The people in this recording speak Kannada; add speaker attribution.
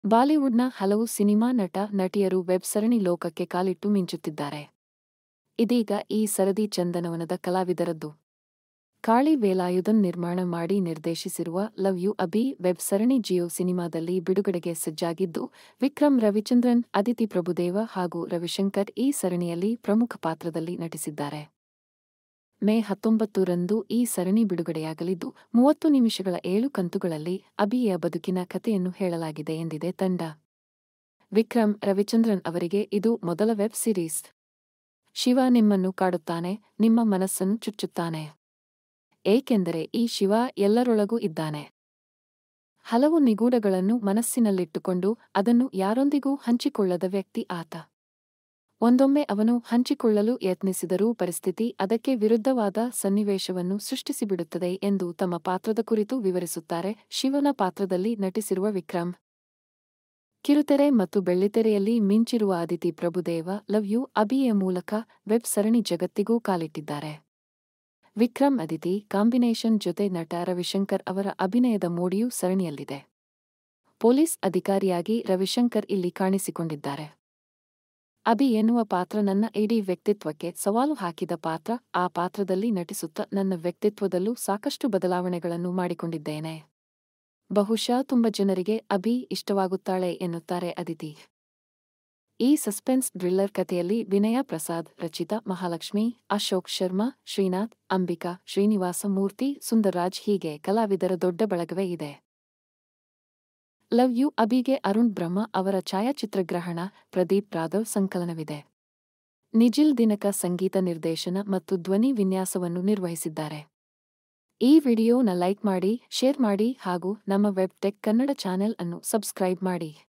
Speaker 1: ಬಾಲಿವುಡ್ನ ಹಲವು ಸಿನಿಮಾ ನಟ ನಟಿಯರು ವೆಬ್ ಸರಣಿ ಲೋಕಕ್ಕೆ ಕಾಲಿಟ್ಟು ಮಿಂಚುತ್ತಿದ್ದಾರೆ ಇದೀಗ ಈ ಸರದಿ ಚಂದನವನದ ಕಲಾವಿದರದ್ದು ಕಾಳಿ ವೇಲಾಯುಧನ್ ನಿರ್ಮಾಣ ಮಾಡಿ ನಿರ್ದೇಶಿಸಿರುವ ಲವ್ ಯು ಅಭಿ ವೆಬ್ ಸರಣಿ ಜಿಯೋ ಸಿನಿಮಾದಲ್ಲಿ ಬಿಡುಗಡೆಗೆ ಸಜ್ಜಾಗಿದ್ದು ವಿಕ್ರಮ್ ರವಿಚಂದ್ರನ್ ಅದಿತಿ ಪ್ರಭುದೇವ ಹಾಗೂ ರವಿಶಂಕರ್ ಈ ಸರಣಿಯಲ್ಲಿ ಪ್ರಮುಖ ಪಾತ್ರದಲ್ಲಿ ನಟಿಸಿದ್ದಾರೆ ಮೇ ಹತ್ತೊಂಬತ್ತು ರಂದು ಈ ಸರಣಿ ಬಿಡುಗಡೆಯಾಗಲಿದ್ದು ಮೂವತ್ತು ನಿಮಿಷಗಳ ಏಳು ಕಂತುಗಳಲ್ಲಿ ಅಭಿಯ ಬದುಕಿನ ಕಥೆಯನ್ನು ಹೇಳಲಾಗಿದೆ ಎಂದಿದೆ ತಂಡ ವಿಕ್ರಮ್ ರವಿಚಂದ್ರನ್ ಅವರಿಗೆ ಇದು ಮೊದಲ ವೆಬ್ ಸಿರೀಸ್ ಶಿವ ನಿಮ್ಮನ್ನು ಕಾಡುತ್ತಾನೆ ನಿಮ್ಮ ಮನಸ್ಸನ್ನು ಚುಚ್ಚುತ್ತಾನೆ ಏಕೆಂದರೆ ಈ ಶಿವ ಎಲ್ಲರೊಳಗೂ ಇದ್ದಾನೆ ಹಲವು ನಿಗೂಢಗಳನ್ನು ಮನಸ್ಸಿನಲ್ಲಿಟ್ಟುಕೊಂಡು ಅದನ್ನು ಯಾರೊಂದಿಗೂ ಹಂಚಿಕೊಳ್ಳದ ವ್ಯಕ್ತಿ ಆತ ಒಂದೊಮ್ಮೆ ಅವನು ಹಂಚಿಕೊಳ್ಳಲು ಯತ್ನಿಸಿದರೂ ಪರಿಸ್ಥಿತಿ ಅದಕ್ಕೆ ವಿರುದ್ಧವಾದ ಸನ್ನಿವೇಶವನ್ನು ಸೃಷ್ಟಿಸಿಬಿಡುತ್ತದೆ ಎಂದು ತಮ್ಮ ಪಾತ್ರದ ಕುರಿತು ವಿವರಿಸುತ್ತಾರೆ ಶಿವನ ಪಾತ್ರದಲ್ಲಿ ನಟಿಸಿರುವ ವಿಕ್ರಮ್ ಕಿರುತೆರೆ ಮತ್ತು ಬೆಳ್ಳಿತೆರೆಯಲ್ಲಿ ಮಿಂಚಿರುವ ಅದಿತಿ ಪ್ರಭುದೇವ ಲವ್ ಯು ಅಭಿಯ ಮೂಲಕ ವೆಬ್ ಸರಣಿ ಜಗತ್ತಿಗೂ ಕಾಲಿಟ್ಟಿದ್ದಾರೆ ವಿಕ್ರಮ್ ಅದಿತಿ ಕಾಂಬಿನೇಷನ್ ಜೊತೆ ನಟ ರವಿಶಂಕರ್ ಅವರ ಅಭಿನಯದ ಮೋಡಿಯೂ ಸರಣಿಯಲ್ಲಿದೆ ಪೊಲೀಸ್ ಅಧಿಕಾರಿಯಾಗಿ ರವಿಶಂಕರ್ ಇಲ್ಲಿ ಕಾಣಿಸಿಕೊಂಡಿದ್ದಾರೆ ಅಭಿ ಎನ್ನುವ ಪಾತ್ರ ನನ್ನ ಇಡೀ ವ್ಯಕ್ತಿತ್ವಕ್ಕೆ ಸವಾಲು ಹಾಕಿದ ಪಾತ್ರ ಆ ಪಾತ್ರದಲ್ಲಿ ನಟಿಸುತ್ತಾ ನನ್ನ ವ್ಯಕ್ತಿತ್ವದಲ್ಲೂ ಸಾಕಷ್ಟು ಬದಲಾವಣೆಗಳನ್ನು ಮಾಡಿಕೊಂಡಿದ್ದೇನೆ ಬಹುಶಃ ತುಂಬ ಜನರಿಗೆ ಅಭಿ ಇಷ್ಟವಾಗುತ್ತಾಳೆ ಎನ್ನುತ್ತಾರೆ ಅದಿತಿ ಈ ಸಸ್ಪೆನ್ಸ್ ಥ್ರಿಲ್ಲರ್ ಕಥೆಯಲ್ಲಿ ವಿನಯ ಪ್ರಸಾದ್ ರಚಿತಾ ಮಹಾಲಕ್ಷ್ಮಿ ಅಶೋಕ್ ಶರ್ಮಾ ಶ್ರೀನಾಥ್ ಅಂಬಿಕಾ ಶ್ರೀನಿವಾಸ ಮೂರ್ತಿ ಸುಂದರ್ರಾಜ್ ಹೀಗೆ ಕಲಾವಿದರ ದೊಡ್ಡ ಬಳಗವೇ ಇದೆ ಲವ್ ಯು ಅಬಿಗೆ ಅರುಣ್ ಬ್ರಹ್ಮ ಅವರ ಛಾಯಾಚಿತ್ರಗ್ರಹಣ ಪ್ರದೀಪ್ ರಾಘವ್ ಸಂಕಲನವಿದೆ ನಿಜಿಲ್ ದಿನಕ ಸಂಗೀತ ನಿರ್ದೇಶನ ಮತ್ತು ಧ್ವನಿ ವಿನ್ಯಾಸವನ್ನು ನಿರ್ವಹಿಸಿದ್ದಾರೆ ಈ ವಿಡಿಯೋನ ಲೈಕ್ ಮಾಡಿ ಶೇರ್ ಮಾಡಿ ಹಾಗೂ ನಮ್ಮ ವೆಬ್ ಟೆಕ್ ಕನ್ನಡ ಚಾನೆಲ್ ಅನ್ನು ಸಬ್ಸ್ಕ್ರೈಬ್ ಮಾಡಿ